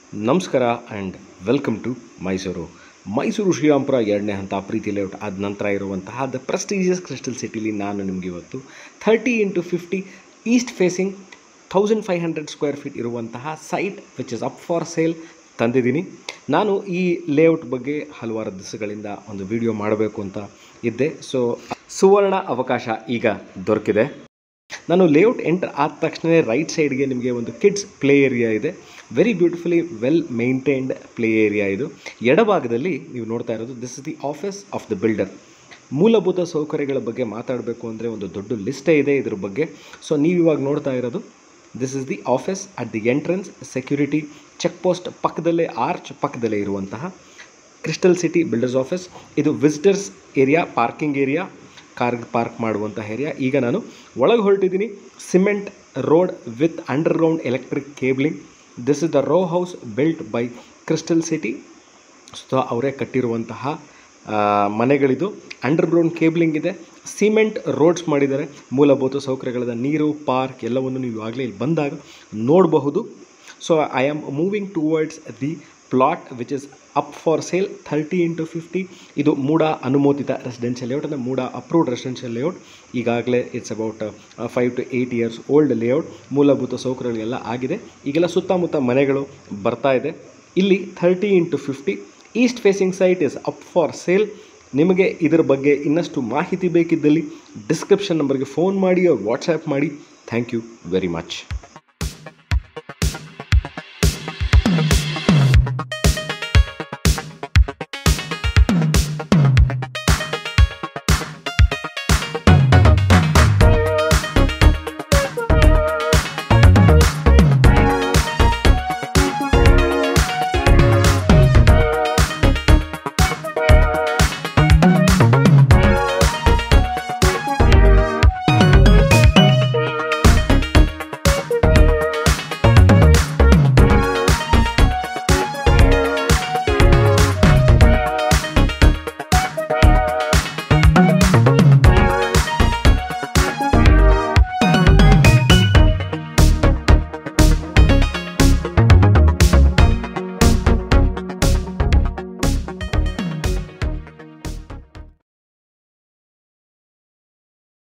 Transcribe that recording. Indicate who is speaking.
Speaker 1: ನಮಸ್ಕಾರ and welcome to Mysuru Mysuru Srirampura ಎರಡನೇ ಹಂತ ಪ್ರೀತಿ ಲೇಔಟ್ ಆದ ನಂತರ ಇರುವಂತಹ ದ ಪ್ರೆಸ್ಟೀಜಿಯಸ್ ಕ್ರಿಸ್ಟಲ್ ಸಿಟಿಲಿ ನಾನು ನಿಮಗೆ ಇವತ್ತು thirty into fifty east facing thousand five hundred square feet ಇರುವಂತಹ site which is up for sale ತಂದಿದ್ದೀನಿ ನಾನು ಈ ಲೇಔಟ್ ಬಗ್ಗೆ ಹಲವಾರು ದಿವಸಗಳಿಂದ ಒಂದು ವಿಡಿಯೋ ಮಾಡಬೇಕು ಅಂತ ಇದ್ದೆ ಸೊ ಸುವರ್ಣ ಅವಕಾಶ ಈಗ ದೊರಕಿದೆ ನಾನು ಲೇಔಟ್ ಎಂಟರ್ ಆದ ತಕ್ಷಣ ರೈಟ್ ಸೈಡ್ಗೆ ನಿಮಗೆ ಒಂದು ಕಿಡ್ಸ್ ಪ್ಲೇ ಏರಿಯಾ ಇದೆ very beautifully well maintained play area ಇದು ಎಡಭಾಗದಲ್ಲಿ ನೀವು ನೋಡ್ತಾ ಇರೋದು this is the office of the builder ಮೂಲಭೂತ ಸೌಕರ್ಯಗಳ ಬಗ್ಗೆ ಮಾತಾಡಬೇಕು ಅಂದರೆ ಒಂದು ದೊಡ್ಡ ಲಿಸ್ಟೇ ಇದೆ ಇದ್ರ ಬಗ್ಗೆ ಸೊ ನೀವು ಇವಾಗ ನೋಡ್ತಾ ಇರೋದು this is the office at the entrance security check post ಪಕ್ಕದಲ್ಲೇ ಆರ್ಚ್ ಪಕ್ಕದಲ್ಲೇ ಇರುವಂತಹ ಕ್ರಿಸ್ಟಲ್ ಸಿಟಿ ಬಿಲ್ಡರ್ಸ್ ಆಫೀಸ್ ಇದು visitors area parking area car park ಮಾಡುವಂಥ ಏರಿಯಾ ಈಗ ನಾನು ಒಳಗೆ ಹೊರಟಿದ್ದೀನಿ cement road with underground electric cabling this is the row house built by Crystal City so ಅವರೇ ಕಟ್ಟಿರುವಂತಹ ಆ, ಮನೆಗಳಿದು ಅಂಡರ್ಗ್ರೌಂಡ್ ಕೇಬ್ಲಿಂಗ್ ಇದೆ ಸಿಮೆಂಟ್ ರೋಡ್ಸ್ ಮಾಡಿದ್ದಾರೆ ಮೂಲಭೂತ ಸೌಕರ್ಯಗಳಾದ ನೀರು ಪಾರ್ಕ್ ಎಲ್ಲವನ್ನು ನೀವು ಆಗಲೇ ಇಲ್ಲಿ ಬಂದಾಗ ನೋಡಬಹುದು so I am moving towards the plot which is up for sale thirty into fifty ಇದು ಮೂಡ ಅನುಮೋದಿತ ರೆಸಿಡೆನ್ಷಿಯಲ್ ಲೇಔಟ್ ಅಂದರೆ ಮೂಡ ಅಪ್ರೂವ್ಡ್ ರೆಸಿಡೆನ್ಷಿಯಲ್ ಲೇಔಟ್ ಈಗಾಗಲೇ it's about five to eight years old layout ಮೂಲಭೂತ ಸೌಕರ್ಯಗಳೆಲ್ಲ ಆಗಿದೆ ಈಗೆಲ್ಲ ಸುತ್ತಮುತ್ತ ಮನೆಗಳು ಬರ್ತಾ ಇದೆ ಇಲ್ಲಿ thirty into fifty east facing site is up for sale ನಿಮಗೆ ಇದರ ಬಗ್ಗೆ ಇನ್ನಷ್ಟು ಮಾಹಿತಿ ಬೇಕಿದ್ದಲ್ಲಿ ಡಿಸ್ಕ್ರಿಪ್ಷನ್ ನಂಬರ್ಗೆ ಫೋನ್ ಮಾಡಿ ವಾಟ್ಸ್ಯಾಪ್ ಮಾಡಿ ಥ್ಯಾಂಕ್ ಯು ವೆರಿ ಮಚ್